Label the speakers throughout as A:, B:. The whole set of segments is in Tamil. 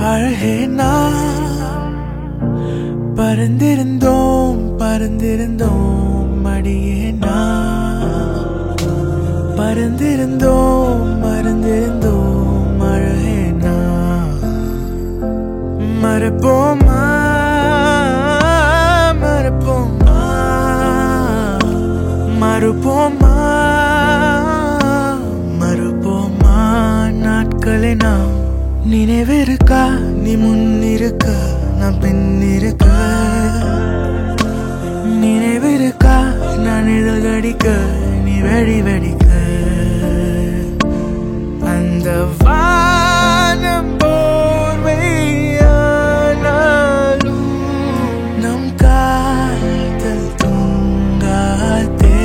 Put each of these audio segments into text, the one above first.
A: அழகே நாம் பறந்திருந்தோம் பறந்திருந்தோம் மடியே நாம் பறந்திருந்தோம் மறந்திருந்தோம் அழகே நாம் மறப்போமா மறப்போமா மறுப்போமா மறுப்போமா நாட்களை நாம் நினைவிருக்கா நீ முன்னிருக்க நான் பின்னிருக்க நினைவிருக்கா நான் இதழ் அடிக்க நீ வெடி வெடிக்க அந்த வானம் போர்வையானாலும் நம் காதல் தூங்காதே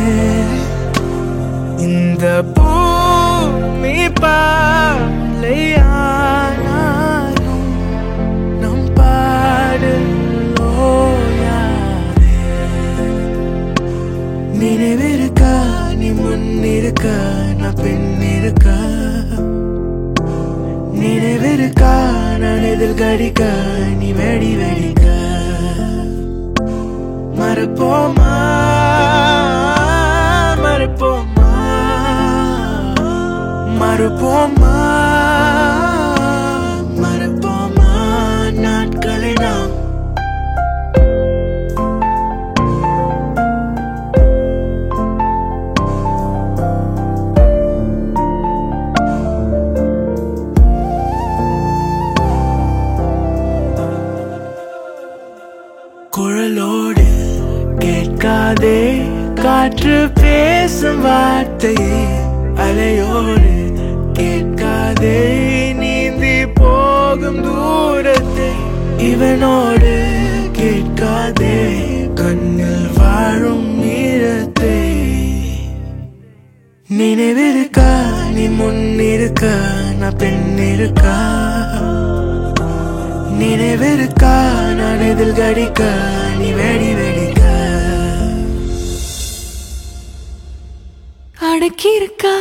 A: இந்த பூமி பாலையானாலும் நம் பாடல் ஓயாதே நினைவிருக்கா நீ முன்னிருக்க நான் பின்னிருக்க நினைவிருக்கா நான் எதில் கடிக்க நீ வெடி வெடிக்க மறப்போமா மறப்போமா மறுப்போமா மறப்போமா நாட்களை நாம் குழலோடு கேட்காதே காற்று பேசும் வார்த்தையே அலையோடு கேட்காதே நீந்தி போகும் தூரத்தை இவனோடு கேட்காதே கண்ணில் வாழும் ஈரத்தை நினைவிருக்கா நீ முன்னிருக்க நான் பெண்ணிருக்கா நினைவிருக்கா நான் எதில் கடிக்க நீ வெடி வெடிக்க
B: அடக்கியிருக்கா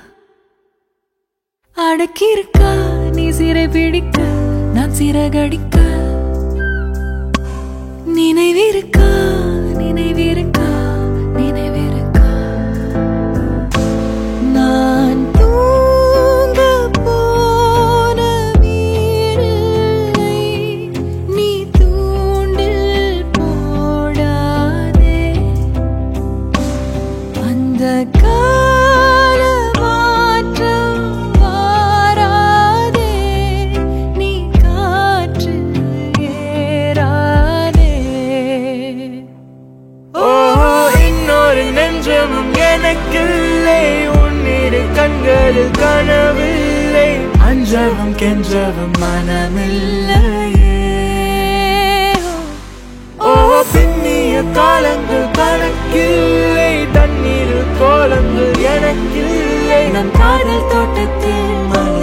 B: அடக்கியிருக்கா நீ சிறை பிடிக்க நான் சிறகடிக்க நினைவிருக்கா நினைவிருக்கா நினைவிருக்கா நான் தூங்க போன வீரலை நீ தூண்டில் போடாதே அந்த கால மாற்றம் வாராதே நீ காற்று ஏறாதே
A: ஓ இன்னொரு நெஞ்சமும் எனக்கில்லை உன்னிரு கண்களில் கனவில்லை அஞ்சவும் கெஞ்சவும் மனமில்லையே ஓ பின்னிய காலங்கள் கணக்கில்லை தண்ணீர் கோலங்கள் எனக்கில்லை
B: நம் காதல் தோட்டத்தில் மலர்